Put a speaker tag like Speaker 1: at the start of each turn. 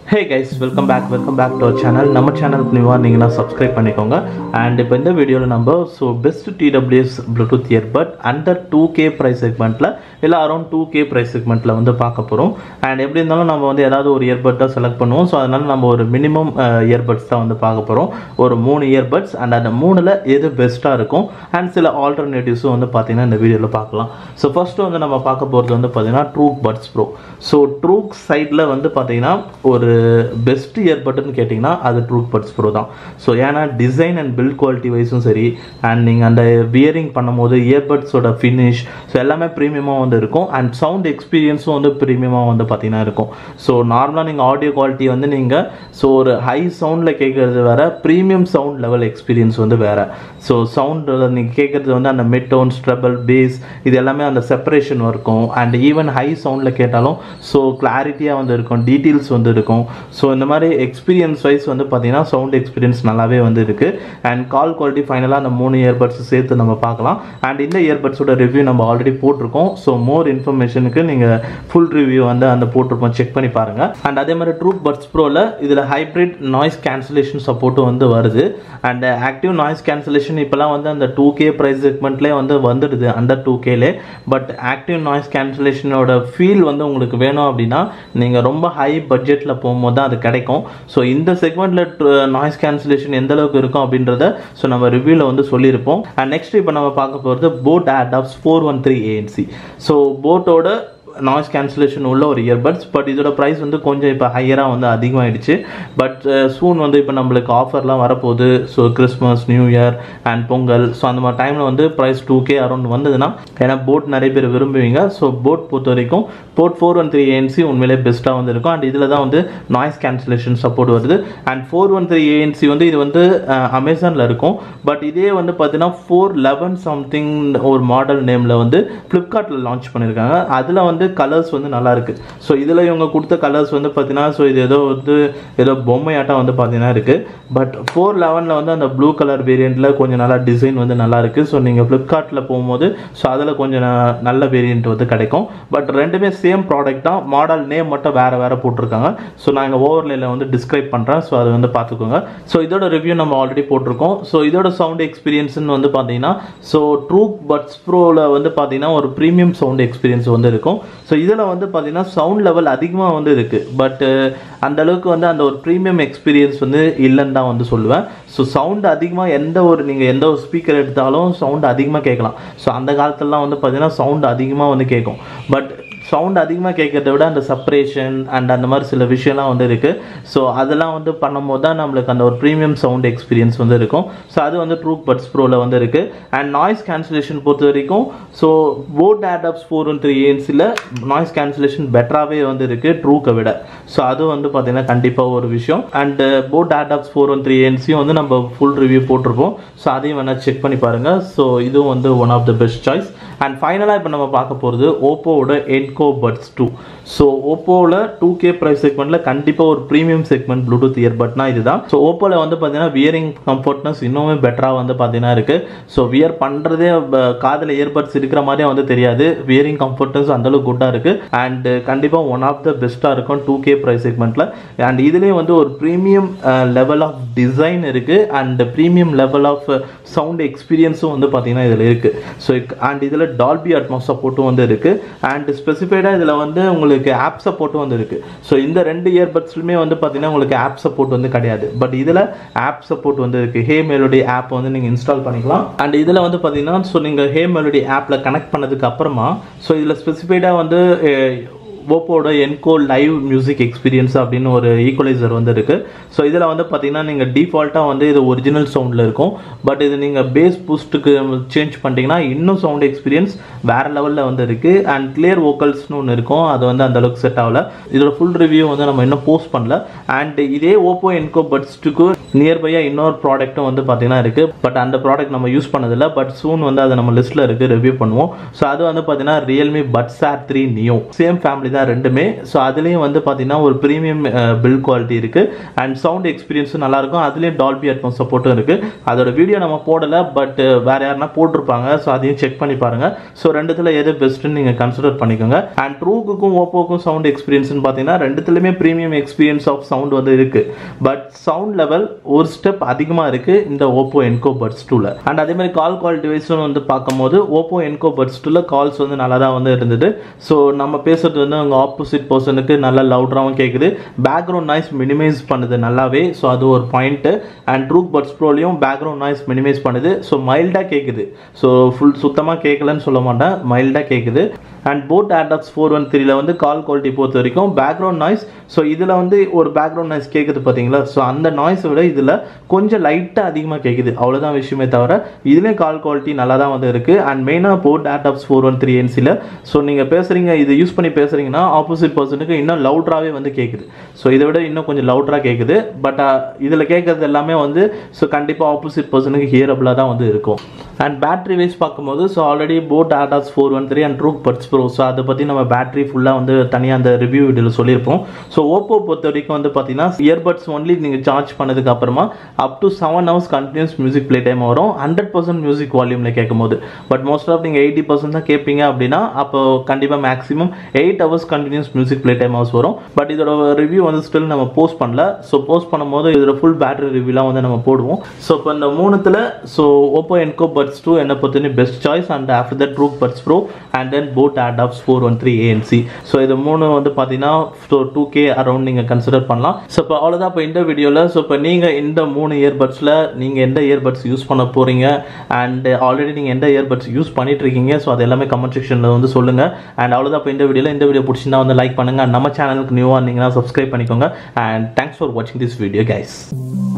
Speaker 1: hey guys welcome back welcome back to our channel நம்ம சேனலுக்கு நியூவாக இருந்தீங்கன்னா சப்ஸ்கிரைப் பண்ணிக்கோங்க அண்ட் இப்போ இந்த வீடியோவில் நம்ம so best TWS Bluetooth earbud under two K price செக்மெண்ட்டில் இல்லை அரௌண்ட் டூ கே ப்ரைஸ் செக்மெண்ட்டில் வந்து பார்க்க போகிறோம் அண்ட் எப்படி இருந்தாலும் நம்ம வந்து ஏதாவது ஒரு இயர்பட் தான் செலக்ட் பண்ணுவோம் ஸோ அதனால் நம்ம ஒரு மினிமம் இயர்பட்ஸ் தான் வந்து பார்க்க போகிறோம் ஒரு மூணு இயர்பட்ஸ் அண்ட் அந்த மூணில் எது பெஸ்ட்டாக இருக்கும் அண்ட் சில ஆல்டர்னேட்டிவ்ஸும் வந்து பார்த்தீங்கன்னா இந்த வீடியோவில் பார்க்கலாம் ஸோ ஃபஸ்ட்டு வந்து நம்ம பார்க்க போகிறது வந்து பார்த்தீங்கன்னா Truke buds pro so Truke சைடில் வந்து பார்த்தீங்கன்னா ஒரு பெஸ்ட் இயர்பட்னு கேட்டிங்கன்னா அது ட்ரூக் பட்ஸ் ப்ரோ தான் ஸோ ஏன்னா டிசைன் அண்ட் பில்ட் குவாலிட்டி வைஸும் சரி அண்ட் நீங்கள் அந்த வியரிங் பண்ணும்போது இயர்பட்ஸோட ஃபினிஷ் ஸோ எல்லாமே ப்ரீமியமாக வந்து இருக்கும் அண்ட் சவுண்ட் எக்ஸ்பீரியன்ஸும் வந்து ப்ரீமியமாக வந்து பார்த்தீங்கன்னா இருக்கும் ஸோ நார்மலாக நீங்கள் ஆடியோ குவாலிட்டி வந்து நீங்கள் ஸோ ஒரு ஹை சவுண்டில் கேட்குறது வேற ப்ரீமியம் சவுண்ட் லெவல் எக்ஸ்பீரியன்ஸ் வந்து வேறு ஸோ சவுண்டில் நீங்கள் கேட்குறது வந்து அந்த மிட் டோன்ஸ் ட்ரபிள் பேஸ் இது எல்லாமே அந்த செப்பரேஷன் இருக்கும் அண்ட் ஈவன் ஹை சவுண்டில் கேட்டாலும் ஸோ கிளாரிட்டியாக வந்து இருக்கும் டீட்டெயில்ஸ் வந்து இருக்கும் ஸோ இந்த மாதிரி எக்ஸ்பீரியன்ஸ் வைஸ் வந்து பார்த்தீங்கன்னா சவுண்ட் எக்ஸ்பீரியன்ஸ் நல்லாவே வந்து இருக்குது அண்ட் கால் குவாலிட்டி ஃபைனலாக அந்த மூணு இயர்பட்ஸ் சேர்த்து நம்ம பார்க்கலாம் அண்ட் இந்த இயர்பட்ஸோட ரிவ்யூ நம்ம ஆல்ரெடி போட்டிருக்கோம் ஸோ மோர் இன்ஃபர்மேஷனுக்கு நீங்கள் ஃபுல் ரிவ்யூ வந்து அந்த போட்டிருப்போம் செக் பண்ணி பாருங்கள் அண்ட் அதே மாதிரி ட்ரூப் பட்ஸ் ப்ரோவில் இதில் ஹைப்ரிட் நாய்ஸ் கேன்சலேஷன் சப்போர்ட்டும் வந்து வருது அண்ட் ஆக்டிவ் நாய்ஸ் கேன்சலேஷன் இப்போலாம் வந்து அந்த டூ கே ப்ரைஸ் செக்மெண்ட்லேயே வந்து வந்துடுது அண்டர் டூ கேலே பட் ஆக்டிவ் நாய்ஸ் கேன்சலேஷனோட ஃபீல் வந்து உங்களுக்கு வேணும் அப்படின்னா நீங்கள் ரொம்ப ஹை பட்ஜெட்டில் போகும்போது தான் அது கிடைக்கும் ஸோ இந்த செக்மெண்ட்டில் நாய்ஸ் கேன்சலேஷன் எந்த அளவுக்கு இருக்கும் அப்படின்றத ஸோ நம்ம ரிவ்யூவில் வந்து சொல்லியிருப்போம் அண்ட் நெக்ஸ்ட் இப்போ நம்ம பார்க்க போகிறது boAt Airdopes four one three ANC so போட்டோட நாய்ஸ் கேன்சலேஷன் உள்ள ஒரு இயர்பட்ஸ் பட் இதோட ப்ரைஸ் வந்து கொஞ்சம் இப்போ ஹையராக வந்து அதிகமாகிடுச்சு பட் சூன் வந்து இப்போ நம்மளுக்கு ஆஃபர்லாம் வரப்போகுது so Christmas new year and Pongal so அந்த மாதிரி டைமில் வந்து ப்ரைஸ் டூ கே அரௌண்ட் வந்ததுன்னா ஏன்னா போட் நிறைய பேர் விரும்புவீங்க ஸோ போட் பொறுத்த வரைக்கும் boAt four one three ANC உண்மையிலே பெஸ்ட்டாக வந்து இருக்கும் அண்ட் இதில் தான் வந்து நாய்ஸ் கேன்சலேஷன் சப்போர்ட் வருது and four one three ANC வந்து இது வந்து அமேசானில் இருக்கும் பட் இதே வந்து பார்த்தீங்கன்னா ஃபோர் லெவன் சம்திங் ஒரு மாடல் நேமில் வந்து ஃப்ளிப்கார்ட்டில் லான்ச் பண்ணியிருக்காங்க அதில் வந்து கலர்ஸ் வந்து நல்லா இருக்கு ஸோ இதில் இவங்க கொடுத்த கலர்ஸ் வந்து பார்த்தீங்கன்னா ஸோ இது ஏதோ வந்து ஏதோ பொம்மையாட்டம் வந்து பார்த்தீங்கன்னா இருக்கு பட் ஃபோர் லெவனில் வந்து அந்த ப்ளூ கலர் வேரியண்ட்டில் கொஞ்சம் நல்லா டிசைன் வந்து நல்லா இருக்கு ஸோ நீங்கள் ஃப்ளிப்கார்ட்டில் போகும்போது ஸோ அதில் கொஞ்சம் ந- நல்ல வேரியண்ட் வந்து கிடைக்கும் பட் ரெண்டுமே சேம் ப்ராடக்ட் தான் மாடல் நேம் மட்டும் வேறு வேறு போட்டிருக்காங்க ஸோ நான் இங்கே ஓவர்லேயில் வந்து டிஸ்கிரைப் பண்ணுறேன் ஸோ அதை வந்து பார்த்துக்கோங்க ஸோ இதோட ரிவ்யூ நம்ம ஆல்ரெடி போட்டிருக்கோம் ஸோ இதோட சவுண்ட் எக்ஸ்பீரியன்ஸ்னு வந்து பார்த்தீங்கன்னா ஸோ ட்ரூக் பட்ஸ் ப்ரோவில் வந்து பார்த்தீங்கன்னா ஒரு ப்ரீமியம் சவுண்ட் எக்ஸ்பீரியன்ஸ் வந்து இருக்கும் ஸோ இதில் வந்து பார்த்தீங்கன்னா சவுண்ட் லெவல் அதிகமாக வந்து இருக்குது பட் அந்த அளவுக்கு வந்து அந்த ஒரு ப்ரீமியம் எக்ஸ்பீரியன்ஸ் வந்து இல்லைன்னு தான் வந்து சொல்லுவேன் ஸோ சவுண்ட் அதிகமாக எந்த ஒரு நீங்கள் எந்த ஒரு ஸ்பீக்கர் எடுத்தாலும் சவுண்ட் அதிகமாக கேட்கலாம் ஸோ அந்த காலத்துலலாம் வந்து பார்த்தீங்கன்னா சவுண்ட் அதிகமாக வந்து கேட்கும் பட் சவுண்ட் அதிகமாக கேட்கறத விட அந்த செப்பரேஷன் அண்ட் அந்த மாதிரி சில விஷயம்லாம் வந்து இருக்குது ஸோ அதெல்லாம் வந்து பண்ணும்போது தான் நம்மளுக்கு அந்த ஒரு ப்ரீமியம் சவுண்ட் எக்ஸ்பீரியன்ஸ் வந்து இருக்கும் ஸோ அது வந்து ட்ரூக் பட்ஸ் ப்ரோவில் வந்து இருக்குது அண்ட் நாய்ஸ் கேன்சலேஷன் பொறுத்த வரைக்கும் so boAt Airdopes four one three ஏன்ஸில் நாய்ஸ் கேன்சலேஷன் பெட்டராகவே வந்து இருக்குது ட்ரூக்கை விட ஸோ அது வந்து பார்த்தீங்கன்னா கண்டிப்பாக ஒரு விஷயம் and boAt Airdopes four one three ஏன்ஸையும் வந்து நம்ம ஃபுல் ரிவ்யூ போட்டிருப்போம் ஸோ அதையும் வேணால் செக் பண்ணி பாருங்கள் ஸோ இதுவும் வந்து one of the best choice and ஃபைனலாக இப்போ நம்ம பார்க்க போகிறது ஓப்போவோட என்கோ பட்ஸ் டூ ஸோ ஓப்போவில் டூ கே ப்ரைஸ் செக்மெண்ட்டில் கண்டிப்பாக ஒரு ப்ரீமியம் செக்மெண்ட் ப்ளூடூத் இயர்பட்னா இதுதான் ஸோ ஓப்போவில் வந்து பார்த்தீங்கன்னா வியரிங் கம்ஃபர்ட்னஸ் இன்னுமே பெட்டராக வந்து பார்த்தீங்கன்னா இருக்குது ஸோ வியர் பண்ணுறதே காதில் இயர்பட்ஸ் இருக்கிற மாதிரியே வந்து தெரியாது வியரிங் கம்ஃபர்ட்னஸ் அந்தளவுக்கு குட்டாக இருக்குது அண்ட் கண்டிப்பாக ஒன் ஆஃப் த பெஸ்ட்டாக இருக்கும் டூ கே ப்ரைஸ் செக்மெண்ட்டில் அண்ட் இதுலேயும் வந்து ஒரு ப்ரீமியம் லெவல் ஆஃப் டிசைன் இருக்குது and premium level of sound எக்ஸ்பீரியன்ஸும் வந்து பார்த்தீங்கன்னா இதில் இருக்குது ஸோ அண்ட் இதில் டால்பி அட்மாஸ் சப்போர்ட்டும் வந்து இருக்குது அண்ட் ஸ்பெசிஃபைடாக இதில் வந்து உங்களுக்கு ஆப் சப்போர்ட்டும் வந்து இருக்குது ஸோ இந்த ரெண்டு இயர்பட்ஸ்லுமே வந்து பார்த்தீங்கன்னா உங்களுக்கு ஆப் சப்போர்ட் வந்து கிடையாது பட் இதில் ஆப் சப்போர்ட் வந்து இருக்குது ஹே மெலோடி ஆப் வந்து நீங்கள் இன்ஸ்டால் பண்ணிக்கலாம் அண்ட் இதில் வந்து பார்த்தீங்கன்னா ஸோ நீங்கள் ஹே மெலோடி ஆப்பில் கனெக்ட் பண்ணதுக்கு அப்புறமா ஸோ இதில் ஸ்பெசிஃபைடாக வந்து அஹ், ஓப்போட என்கோ லைவ் மியூசிக் எக்ஸ்பீரியன்ஸ் அப்படின்னு ஒரு ஈக்குவலைசர் வந்து இருக்குது ஸோ இதில் வந்து பார்த்தீங்கன்னா நீங்கள் டிஃபால்ட்டாக வந்து இது ஒரிஜினல் சவுண்டில் இருக்கும் பட் இது நீங்கள் பேஸ் பூஸ்ட்டுக்கு சேஞ்ச் பண்ணிட்டீங்கன்னா இன்னும் சவுண்ட் எக்ஸ்பீரியன்ஸ் வேறு லெவலில் வந்து இருக்குது அண்ட் கிளியர் வோக்கல்ஸ்னு ஒன்று இருக்கும் அது வந்து அந்த அளவுக்கு செட் ஆகல இதோட ஃபுல் ரிவ்யூ வந்து நம்ம இன்னும் போஸ்ட் பண்ணல அண்ட் இதே ஓப்போ என்கோ பட்ஸ்ட்டுக்கு நியர்பையாக இன்னொரு ப்ராடக்ட்டும் வந்து பார்த்தீங்கன்னா இருக்குது பட் அந்த ப்ராடக்ட் நம்ம யூஸ் பண்ணதில்லை பட் சூன் வந்து அது நம்ம லிஸ்ட்டில் இருக்குது ரிவ்யூ பண்ணுவோம் ஸோ அது வந்து பார்த்தீங்கன்னா realme buds R three Neo same family தான் ரெண்டுமே ஸோ அதுலேயும் வந்து பார்த்தீங்கன்னா ஒரு ப்ரீமியம் பில் குவாலிட்டி இருக்குது அண்ட் சவுண்ட் எக்ஸ்பீரியன்ஸும் நல்லாயிருக்கும் அதுலேயும் டால்பி ஹெட்ஃபோன் சப்போர்ட்டும் இருக்குது அதோட வீடியோ நம்ம போடலை பட் வேறு யாருன்னா போட்டிருப்பாங்க ஸோ அதையும் செக் பண்ணி பாருங்கள் ஸோ ரெண்டுத்தில் எது பெஸ்ட்டுன்னு நீங்கள் கன்சிடர் பண்ணிக்கோங்க அண்ட் ட்ரூக்குக்கும் ஓப்போக்கும் சவுண்ட் எக்ஸ்பீரியன்ஸ்னு பார்த்தீங்கன்னா ரெண்டுத்துலையுமே ப்ரீமியம் எக்ஸ்பீரியன்ஸ் ஆஃப் சவுண்ட் வந்து இருக்குது பட் சவுண்ட் லெவல் ஒரு ஸ்டெப் அதிகமாக இருக்குது இந்த ஓப்போ என்கோ பட்ஸ் டூவில் அண்ட் அதே மாதிரி கால் குவாலிட்டி வைஸும் வந்து பார்க்கும்போது ஓப்போ என்கோ பட்ஸ் டூவில் கால்ஸ் வந்து நல்லா தான் வந்து இருந்தது ஸோ நம்ம பேசுறது வந்து அவங்க ஆப்போசிட் பர்சனுக்கு நல்லா லவுடராகவும் கேட்குது பேக்ரவுண்ட் நாய்ஸ் மினிமைஸ் பண்ணுது நல்லாவே ஸோ அது ஒரு பாயிண்ட்டு அண்ட் ட்ரூக் பட்ஸ் ப்ரோலையும் பேக்ரவுண்ட் நாய்ஸ் மினிமைஸ் பண்ணுது ஸோ மைல்டாக கேட்குது ஸோ ஃபுல் சுத்தமாக கேட்கலன்னு சொல்ல மாட்டேன் மைல்டாக கேட்குது and boAt Airdopes four one த்ரீல வந்து கால் குவாலிட்டி பொறுத்த வரைக்கும் பேக்ரவுண்ட் நாய்ஸ் ஸோ இதில் வந்து ஒரு பேக்ரவுண்ட் நாய்ஸ் கேட்குது பார்த்தீங்களா ஸோ அந்த நாய்ஸை விட இதில் கொஞ்சம் லைட்டாக அதிகமாக கேட்குது அவ்வளோதான் விஷயமே தவிர இதுலேயும் கால் குவாலிட்டி நல்லா தான் வந்து இருக்குது அண்ட் மெயினாக boAt Airdopes four one three என்சியில் ஸோ நீங்கள் பேசுகிறீங்க இது யூஸ் பண்ணி பேசுகிறீங்கன்னா ஆப்போசிட் பர்சனுக்கு இன்னும் லவுட்ராகவே வந்து கேட்குது ஸோ இதை விட இன்னும் கொஞ்சம் லவுட்ராக கேட்குது பட் இதில் கேட்குறது எல்லாமே வந்து ஸோ கண்டிப்பாக ஆப்போசிட் பர்சனுக்கு ஹியரபிளாக தான் வந்து இருக்கும் அண்ட் பேட்டரி வைஸ் பார்க்கும்போது so already boAt Airdopes four one three and Truke buds pro so அதை பற்றி நம்ம பேட்டரி ஃபுல்லாக வந்து தனியாக அந்த ரிவ்யூ வீடியோவில் சொல்லியிருப்போம் ஸோ ஓப்போ பொறுத்த வரைக்கும் வந்து பார்த்தீங்கன்னா இயர்பட்ஸ் ஒன்லி நீங்கள் சார்ஜ் பண்ணதுக்கு அப்புறமா up to seven hours continuous music play time வரும் ஹண்ட்ரட் பர்சன்ட் மியூசிக் வால்யூமில் கேட்கும் போது பட் மோஸ்ட் ஆஃப் நீங்கள் எயிட்டி பர்சன்ட் தான் கேட்பீங்க அப்படின்னா அப்போ கண்டிப்பாக maximum eight hours continuous music play time hours வரும் பட் இதோட ரிவ்யூ வந்து ஸ்டில் நம்ம போஸ்ட் பண்ணல ஸோ போஸ்ட் பண்ணும்போது இதோட ஃபுல் பேட்டரி ரிவ்யூலாம் வந்து நம்ம போடுவோம் ஸோ இப்போ இந்த மூணுத்தில் so Oppo Enco buds two என்னை பொறுத்தவரை best choice and after that Truke buds pro and then boAt Airdopes four one three ANC so இது மூணு வந்து பார்த்தீங்கன்னா ஸோ டூ கே அரௌண்ட் நீங்கள் கன்சிடர் பண்ணலாம் ஸோ இப்போ அவ்வளோதான் இப்போ இந்த வீடியோவில் ஸோ இப்போ நீங்கள் இந்த மூணு இயர்பட்ஸில் நீங்கள் எந்த இயர்பட்ஸ் யூஸ் பண்ண போகிறீங்க அண்ட் ஆல்ரெடி நீங்கள் எந்த இயர்பட்ஸ் யூஸ் பண்ணிட்டு இருக்கீங்க ஸோ அது எல்லாமே கமெண்ட் செக்ஷனில் வந்து சொல்லுங்கள் அண்ட் அவ்வளோதான் இப்போ இந்த வீடியோவில் இந்த வீடியோ பிடிச்சிருந்தா வந்து லைக் பண்ணுங்கள் நம்ம சேனலுக்கு நியூவாக இருந்தீங்கன்னா சப்ஸ்கிரைப் பண்ணிக்கோங்க அண்ட் தேங்க்ஸ் ஃபார் வாட்சிங் திஸ் வீடியோ கைஸ்